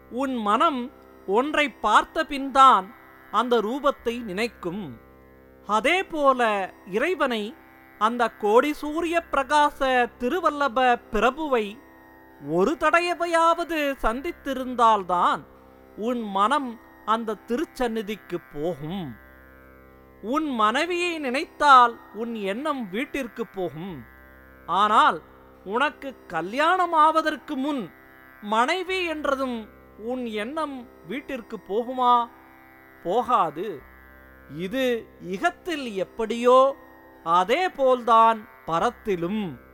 உன் மனம் ஒன்றை பார்த்த பின்தான் அந்த ரூபத்தை நினைக்கும் அதேபோல இறைவனை அந்த கோடி சூரிய பிரகாச திருவல்லப பிரபுவை ஒரு தடவையாவது சந்தித்திருந்தால்தான் உன் மனம் அந்த திருச்சந்நிதிக்கு போகும் உன் மனைவியை நினைத்தால் உன் எண்ணம் வீட்டிற்கு போகும் ஆனால் உனக்கு கல்யாணம் ஆவதற்கு முன் மனைவி என்றதும் உன் எண்ணம் வீட்டிற்கு போகுமா போகாது இது இகத்தில் எப்படியோ அதே போல்தான் பரத்திலும்